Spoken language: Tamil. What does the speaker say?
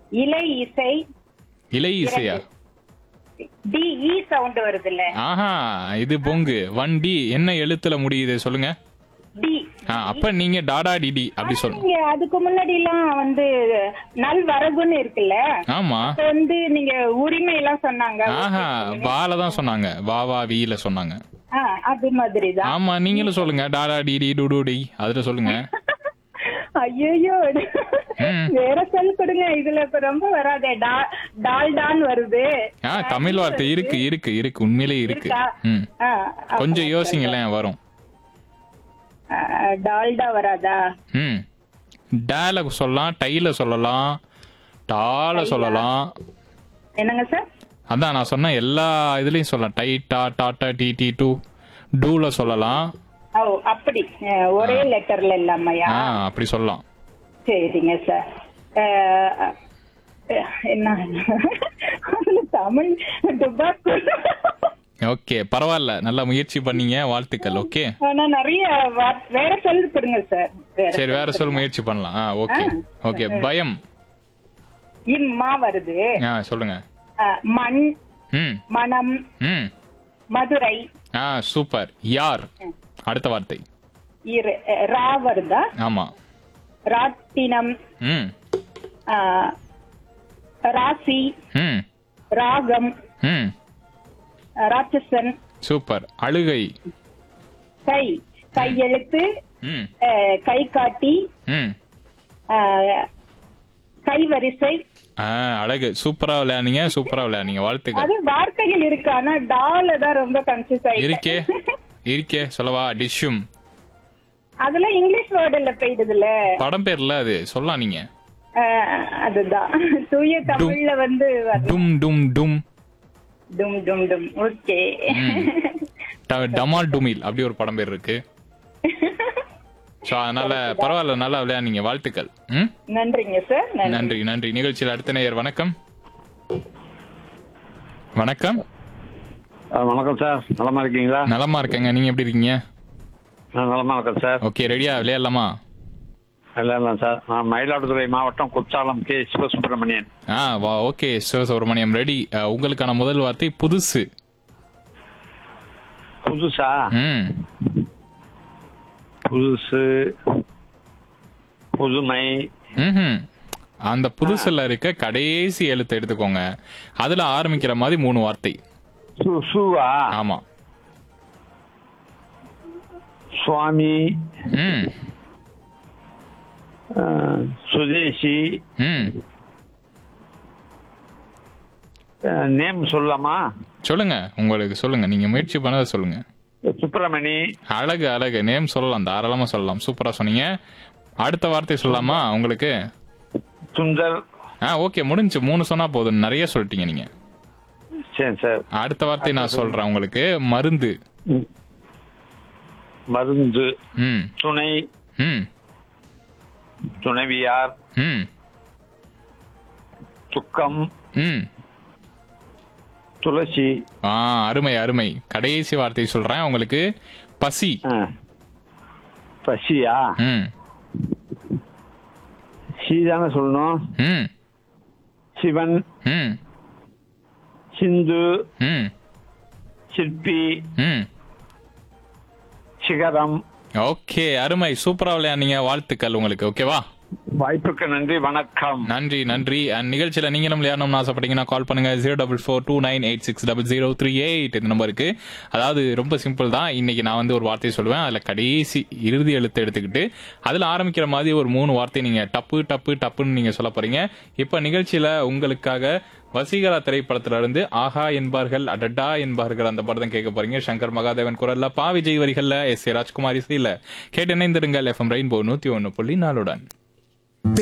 இலை இசை இலை இசையா டி இ சவுண்ட் வருதுல்ல ஆஹா இது பொங்கு வண்டி என்ன எழுத்துல முடியுது சொல்லுங்க டி ஆ, அப்ப நீங்க டாடா டிடி அப்படி சொல்லணும் நீங்க அதுக்கு முன்னாடி எல்லாம் வந்து நல் வரகுன்னு இருக்குல்ல ஆமா அப்ப வந்து நீங்க உரிமை எல்லாம் சொன்னாங்க ஆஹா வால தான் சொன்னாங்க வா வா வீல சொன்னாங்க ஆ, அது மாதிரிதான் ஆமா நீங்களும் சொல்லுங்க டாடா டிடி டுடுடி அதுல சொல்லுங்க ஐயோ ம். வேற சொல் கொடுங்க இதுல இப்ப ரொம்ப வராதே டா- டால்டான்னு வருது ஆ தமிழ் வார்த்தை இருக்கு இருக்கு இருக்கு உண்மையிலே இருக்கு இருக்கா? ம் ஆ, அப்ப- கொஞ்சம் யோசிங்களேன் வரும் ஆ, டால்டா வராதா ம் டேல சொல்லலாம் டைல சொல்லலாம் டால சொல்லலாம் என்னங்க சார் அதான் நான் சொன்ன எல்லா இதுலயும் சொல்லலாம் டை டா டாட்டா டி டி டூ டூல சொல்லலாம் ஓ அப்படி ஆ, ஒரே லெட்டர்ல இல்லாமையா ஆ அப்படி சொல்லலாம் சரிங்க சார் ஆ, என்ன அதுல தமிழ் டுபாக்கோ ஓகே பரவாயில்ல நல்லா முயற்சி பண்ணீங்க வாழ்த்துக்கள் ஓகே ஆனா நிறைய வார்- வேற சொல் கொடுங்க சார் வேற சரி வேற சொல் முயற்சி பண்ணலாம் ஆ ஓகே ஓகே பயம் இம்மா வருது ஆ சொல்லுங்க ஆ, மண் ம் மனம் ம் மதுரை ஆ சூப்பர் யார் அடுத்த வார்த்தை இரு- ரா வருதா ஆமா ராட்டினம் ம் ஆ, ராசி ம் ராகம் ம் ராட்சசன் சூப்பர் அழுகை கை கையெழுத்து ம் ஆ, கை காட்டி ம் ஆ, கைவரிசை ஆ அழகு சூப்பரா விளையாடுனீங்க சூப்பரா விளையாடுனீங்க வாழ்த்துக்கள் அது வார்த்தைகள் இருக்கு ஆனா டால தான் ரொம்ப கன்ஃபியூஸ் இருக்கே ஆயிருக்கு இருக்கே சொல்லவா டிஷ்ஷும் அதெல்லாம் இங்கிலீஷ் வேர்டுல போயிடுதுல படம் பேர்ல அது சொல்லலாம் நீங்க ஆஹ் அதுதான் தூய தமிழ்ல வந்து வரும். டும் டும் டும் டும் டும் டும் ஓகே ட- டமால் டுமில் அப்படி ஒரு படம் பேர் இருக்கு சோ அதனால பரவாயில்ல நல்லா விளையாடுனீங்க வாழ்த்துக்கள் ம் நன்றிங்க சார் நன்றி நன்றி நன்றி நிகழ்ச்சியில் அடுத்த நேயர் வணக்கம் வணக்கம் ஆ, வணக்கம் சார் நலமா இருக்கீங்களா நலமா இருக்கேங்க நீங்க எப்படி இருக்கீங்க நான் நலமா இருக்கேன் சார் ஓகே ரெடியா விளையாடலாமா இல்லை இல்லை சார் நான் மயிலாடுதுறை மாவட்டம் குற்றாலம் கே சிவசுப்பிரமணியன் ஆ வா ஓகே சிவசுப்ரமணியம் ரெடி உங்களுக்கான முதல் வார்த்தை புதுசு புதுசா ம் புதுசு புதுமை ம்ஹும். அந்த புதுசுல இருக்க கடைசி எழுத்து எடுத்துக்கோங்க அதுல ஆரம்பிக்கிற மாதிரி மூணு வார்த்தை சு சுவா ஆமா சுவாமி ம் ஆ, சுதேசி ம் ஆ, நேம் சொல்லலாமா சொல்லுங்க உங்களுக்கு சொல்லுங்க நீங்க முயற்சி பண்ணதை சொல்லுங்க சுப்பிரமணி அழகு அழகு நேம் சொல்லலாம் தாராளமா சொல்லலாம் சூப்பரா சொன்னீங்க அடுத்த வார்த்தை சொல்லலாமா உங்களுக்கு சுந்தர் ஆ ஓகே முடிஞ்சு மூணு சொன்னா போதும் நிறைய சொல்லிட்டீங்க நீங்க சரி சார் அடுத்த வார்த்தை நான் சொல்றேன் உங்களுக்கு மருந்து ம். மருந்து ம் துணை ம் துணைவியார் ம் துக்கம் ம் துளசி ஆ அருமை அருமை கடைசி வார்த்தை சொல்றேன் உங்களுக்கு பசி ஆ. பசியா ம் சி தானே சொல்லணும் ம் சிவன் ம் சிந்து ம் சிற்பி ம் சிகரம் ஓகே அருமை சூப்பரா விளையாடுனீங்க வாழ்த்துக்கள் உங்களுக்கு ஓகேவா வாய்ப்புக்கு நன்றி வணக்கம் நன்றி நன்றி அண்ட் நிகழ்ச்சியில நீங்களும் விளையாடணும்னு ஆசைப்பட்டீங்கன்னா கால் பண்ணுங்க zero double four two nine eight six double zero three eight இந்த நம்பருக்கு அதாவது ரொம்ப சிம்பிள் தான் இன்னைக்கு நான் வந்து ஒரு வார்த்தை சொல்லுவேன் அதுல கடைசி இறுதி எழுத்து எடுத்துக்கிட்டு அதுல ஆரம்பிக்கிற மாதிரி ஒரு மூணு வார்த்தை நீங்க டப்பு டப்பு டப்புன்னு நீங்க சொல்ல போறீங்க இப்ப நிகழ்ச்சியில உங்களுக்காக வசீகரா திரைப்படத்துல இருந்து ஆஹா என்பார்கள் அடடா என்பார்கள் அந்த படத்தை கேட்க போறீங்க சங்கர் மகாதேவன் குரல்ல பா விஜய் வரிகள்ல எஸ் ஏ ராஜ்குமார் இசையில கேட்டு இணைந்திருங்கள் எஃப்எம் ரெயின்போ நூத்தி ஒன்னு புள்ளி நாலுடன்